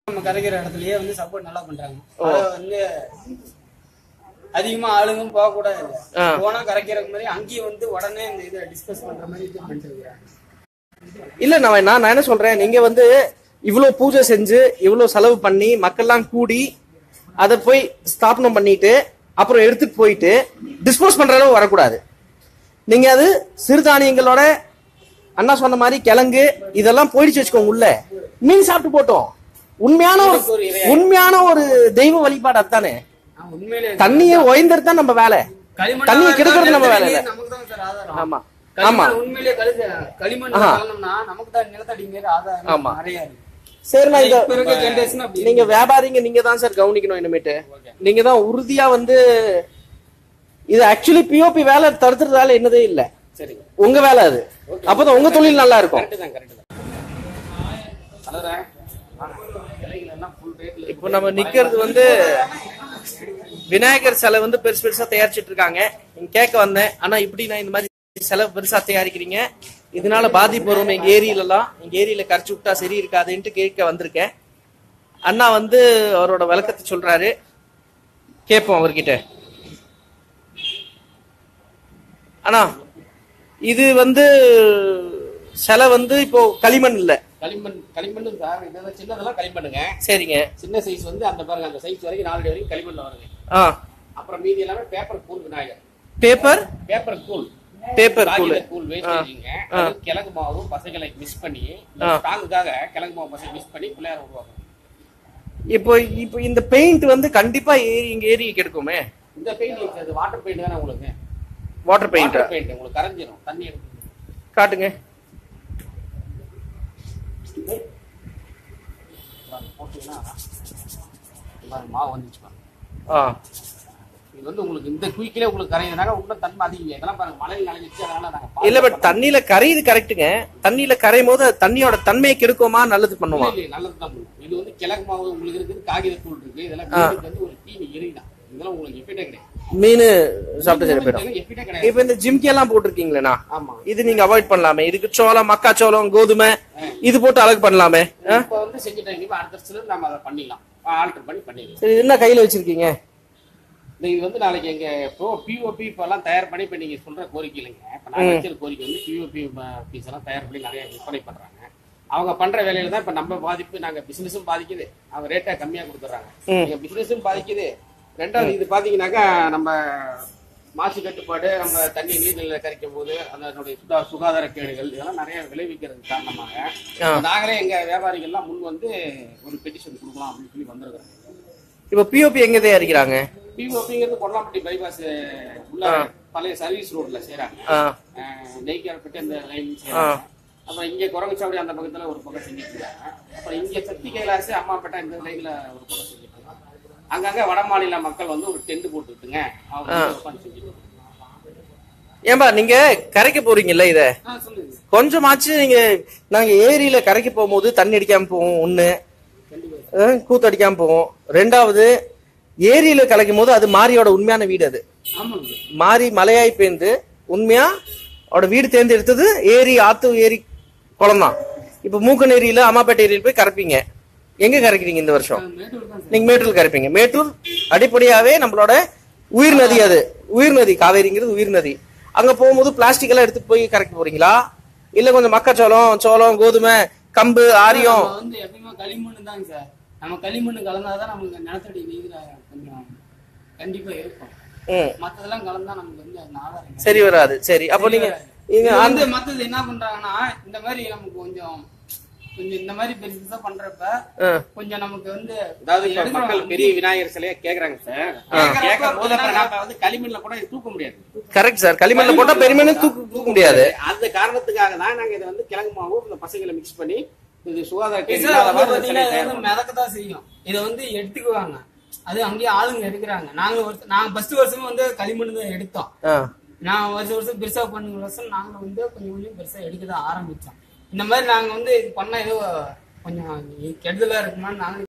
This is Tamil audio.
நம்ம கரைக்கிற இடத்துலயே வந்து சப்போர்ட் நல்லா பண்றாங்க அத வந்து அதிகமா ஆளுங்க போக கூடாது ஆ. போனா கரைக்கிற மாதிரி அங்கேயும் வந்து உடனே இந்த இதை டிஸ்கஸ் பண்ற மாதிரி இது பண்ணிட்டு இருக்காங்க இல்ல நான் நான் நான் என்ன சொல்றேன் நீங்க வந்து இவ்வளவு பூஜை செஞ்சு இவ்வளவு செலவு பண்ணி மக்கள்லாம் கூடி அதை போய் ஸ்தாபனம் பண்ணிட்டு அப்புறம் எடுத்துட்டு போயிட்டு டிஸ்போஸ் பண்ற அளவு வரக்கூடாது நீங்க அது சிறுதானியங்களோட அண்ணா சொன்ன மாதிரி கிழங்கு இதெல்லாம் போயிடுச்சு வச்சுக்கோங்க உள்ள மீன் சாப்பிட்டு போட்டோம் உண்மையான ஒரு உண்மையான ஒரு தெய்வ வழிபாடு அதுதானே ஆ, உண்மையிலே தண்ணியை ஒய்ந்தது தான் நம்ம வேலை களிமண்ணா தண்ணியை இருந்தா கெடுக்கிறது நம்ம வேலை நிலத்தடி இல்ல நீர் நமக்கு தான் சார் ஆதாரம் ஆமா ஆமா களிமண் உண்மையிலேயே கழுது களிமண் ஆஹா. கலந்தோம்னா நமக்கு தான் நிலத்தடி நீர் ஆதாரம் ஆமா. நிறைய இருக்கு சரி நான் இத இப்ப இருக்க ஜென்ரேஷன் அப்படி நீங்க வியாபாரிங்க நீங்க தான் சார் கவனிக்கணும் இனிமேட்டு நீங்க தான் உறுதியா வந்து இது ஆக்சுவலி பிஓபி வேலை தடுத்துறது வேலை என்னதே இல்ல சரி உங்க வேலை அது அப்பதான் உங்க தொழில் நல்லா இருக்கும் கரெக்ட் தான் கரெக்ட் தான் அதான் எல்லாம் ஃபுல் ரேட்ல இப்போ நம்ம நிக்கிறது வந்து விநாயகர் சிலை வந்து பெருசு பெருசா தயாரிச்சிட்டு இருக்காங்க நீங்க கேட்க வந்தேன் ஆனா இப்படி நான் இந்த மாதிரி சிலை பெருசா தயாரிக்கிறீங்க இதனால பாதிப்பு வரும் எங்க ஏரியில எல்லாம் எங்க ஏரியில கரைச்சு விட்டா சரி இருக்காதுன்ட்டு கேட்க வந்திருக்கேன் அண்ணா வந்து அவரோட விளக்கத்தை சொல்றாரு கேட்போம் அவர்கிட்ட அண்ணா இது வந்து சிலை வந்து இப்போ களிமண் இல்ல களிமண் களிமண் சார் இதெல்லாம் சின்னதெல்லாம் களிமண்ணுங்க சரிங்க சின்ன சைஸ் வந்து அந்த பாருங்க அந்த சைஸ் வரைக்கும் நாலு அடி வரைக்கும் களிமண்ல வருங்க ஆ அப்புறம் மீதி எல்லாமே பேப்பர் கூல் விநாயகர் பேப்பர் பேப்பர் கூல் பேப்பர் கூல் காகித கூல் வேஸ்டேஜிங்க அது கிழங்கு மாவு பசங்களை மிக்ஸ் பண்ணி ஆ. ஸ்ட்ராங்குக்காக கிழங்கு மாவு பசங்க மிக்ஸ் பண்ணி பிள்ளையார உருவாக்கும் இப்போ இப்போ இந்த பெயிண்ட் வந்து கண்டிப்பா ஏரி இங்க ஏரியை கெடுக்குமே இந்த பெயிண்ட் அது வாட்டர் பெயிண்ட் தானே உங்களுக்கு வாட்டர் பெயிண்ட் வாட்டர் பெயிண்ட் உங்களுக்கு கரைஞ்சிரும் தண்ணி எடுத்து காட்டுங்க போட்டீங்கன்னா இந்த மாதிரி மாவு வந்துச்சு பாருங்க ஆ இது வந்து உங்களுக்கு இந்த குயிக்கிலே உங்களுக்கு கரையுதுனால இன்னும் தன்மை அதிகம் இதெல்லாம் பாருங்க மழையில் நனைஞ்சிச்சு அதனால நாங்க இல்ல பட் தண்ணியில கரையுது கரெக்ட்டுங்க தண்ணியில கரையும் போது அது தண்ணியோட தன்மையை கெடுக்குமா நல்லது பண்ணுமா இல்ல, இல்ல, நல்லது தான் பண்ணும். இது வந்து கிழக்கு மாவு உங்களுக்கு இருக்குது காகித தூள் இருக்கு இதெல்லாம் மீனுக்கு வந்து ஒரு தீனி எரிதான் இதெல்லாம் உங்களுக்கு எஃபெக்டே கிடையாது மீன் சாப்பிட்டு சரி போயிடும் இதெல்லாம் எஃபெக்டே கிடையாது இப்ப இந்த ஜிம்கி எல்லாம் போட்டிருக்கீங்களேண்ணா ஆமா இது நீங்க அவாய்ட் பண்ணலாமே இதுக்கு சோளம் மக்காச்சோளம் கோதுமை இது போட்டு அழகு பண்ணலாமே ஆ? இப்ப வந்து செஞ்சுட்டாங்க இப்ப அடுத்த வருஷத்துல நம்ம அதை பண்ணிடலாம் ஆல்டர் பண்ணி பண்ணிடலாம் சரி இது என்ன கையில வச்சிருக்கீங்க இந்த இது வந்து நாளைக்கு எங்க இப்போ பிஓபி இப்ப எல்லாம் தயார் பண்ணி இப்ப நீங்க சொல்ற கோரிக்கை இல்லைங்க இப்ப நாங்க வச்சிருக்க கோரிக்கை வந்து பிஓபி பீஸ் எல்லாம் தயார் பண்ணி நிறைய விற்பனை பண்றாங்க அவங்க பண்ற வேலையில தான் இப்ப நம்ம பாதிப்பு நாங்க பிசினஸும் பாதிக்குது அவங்க ரேட்டா கம்மியா கொடுத்துறாங்க எங்க பிசினஸும் பாதிக்குது ரெண்டாவது இது பாத்தீங்கன்னாக்கா நம்ம மாசு கட்டுப்பாடு நம்ம தண்ணி நீர்நிலை கரைக்கும் போது அதனுடைய சுகா சுகாதார கேடுகள் இதெல்லாம் நிறைய விளைவிக்கிறது காரணமாக நாங்களே எங்க வியாபாரிகள்லாம் முன் வந்து ஒரு பெட்டிஷன் கொடுக்கலாம் அப்படின்னு சொல்லி வந்திருக்கிறோம் இப்ப பிஓபி எங்க தயாரிக்கிறாங்க பிஓபிங்கிறது கொல்லாம்பட்டி பைபாஸ் உள்ள பழைய சர்வீஸ் ரோட்ல செய்யறாங்க ஆ நெய்க்காரப்பட்டு அந்த லைன் செய்யறாங்க அப்புறம் இங்க குரங்குச்சாவடி அந்த பக்கத்துல ஒரு பக்கம் செஞ்சுட்டு இருக்காங்க அப்புறம் இங்க சக்தி கைலாசு அம்மாப்பேட்டை இந்த லைன்ல ஒரு பக்கம் செஞ்சுட்டு இருக்காங்க அங்கங்க வட மாநில மக்கள் வந்து ஒரு டென்ட் போட்டுருக்குங்க அவங்க வந்து உட்கார்ந்து செஞ்சுட்டு இருக்காங்க. ஏன்பா நீங்க கரைக்க போறீங்கல்ல இத ஆ சொல்லுங்க கொஞ்சமாச்சு நீங்க நாங்க ஏரியில கரைக்க போகும்போது தண்ணி அடிக்காம போவோம் ஒண்ணு அஹ், கூத்து அடிக்காம போவோம் ரெண்டாவது ஏரியில கலைக்கும் போது அது மாரியோட உண்மையான வீடு அது ஆமாங்க மாறி மலையாய் பேர்ந்து உண்மையா அவட வீடு தேர்ந்தெடுத்தது ஏரி ஆத்து ஏரி குளம் தான் இப்ப மூக்கன் ஏரியில அம்மாப்பேட்டை ஏரியில போய் கரைப்பீங்க எங்க கரைக்கிறீங்க இந்த வருஷம் மேட்டூர் தான் சார் நீங்க மேட்டூர் கரைப்பீங்க மேட்டூர் அடிப்படையாவே நம்மளோட உயிர் நதி அது உயிர் நதி காவேரிங்கிறது உயிர் நதி அங்க போகும்போது பிளாஸ்டிக் எல்லாம் எடுத்துட்டு போய் கரைக்க போறீங்களா இல்ல கொஞ்சம் மக்காச்சோளம் சோளம் கோதுமை கம்பு ஆரியம் நம்ம வந்து எப்பயுமே களிமண் தாங்க சார் நம்ம களிமண் கலந்தாதான் நமக்கு நிலத்தடி நீர் கொஞ்சம் கண்டிப்பா இருக்கும் ம், மத்ததெல்லாம் கலந்தா நமக்கு வந்து அது ஆதாரம் கிடையாது. சரி வராது சரி அப்போ நீங்க இது நீங்க வந்து மத்தது என்ன பண்றாங்கன்னா இந்த மாதிரி நமக்கு கொஞ்சம் கொஞ்சம் இந்த மாதிரி பெருசா பண்றப்ப ஆ, கொஞ்சம் நமக்கு வந்து அதாவது இப்ப எடுக்கிறோம். மக்கள் பெரிய விநாயகர் சிலையா கேக்குறாங்க சார் கேட்கும் போது அப்புறம் நாம வந்து களிமண்ல கூட இது தூக்க முடியாது கரெக்ட் சார் களிமண்ல போட்டா பெருமைன்னு தூக்க தூக்க முடியாது அந்த காரணத்துக்காக தான் நாங்க இதை வந்து கிழங்கு மாவு இந்த பசங்களை மிக்ஸ் பண்ணி இது சுகாதார கேடு சார், இல்லாத வந்து மாதிரி இந்த பாத்தீங்கன்னா சிலையை இது தயார் வந்து மிதக்கத்தான் செய்யும் இதை வந்து எடுத்துக்குவாங்க அது அங்கேயே ஆளுங்க எடுக்கிறாங்க நாங்க ஒரு- நாங்க ஃபர்ஸ்ட் வருஷமும் வந்து களிமண் தான் எடுத்தோம் ஆ, நான் வருஷம் வருஷம் பெருசா பண்ணுங்க வருஷம் நாங்க வந்து கொஞ்சம் கொஞ்சம் பெருசா எடுக்க தான் ஆரம்பிச்சோம் இந்த மாதிரி நாங்க வந்து இது பண்ணா ஏதோ கொஞ்சம் கெடுதலா இருக்குமான்னு நாங்க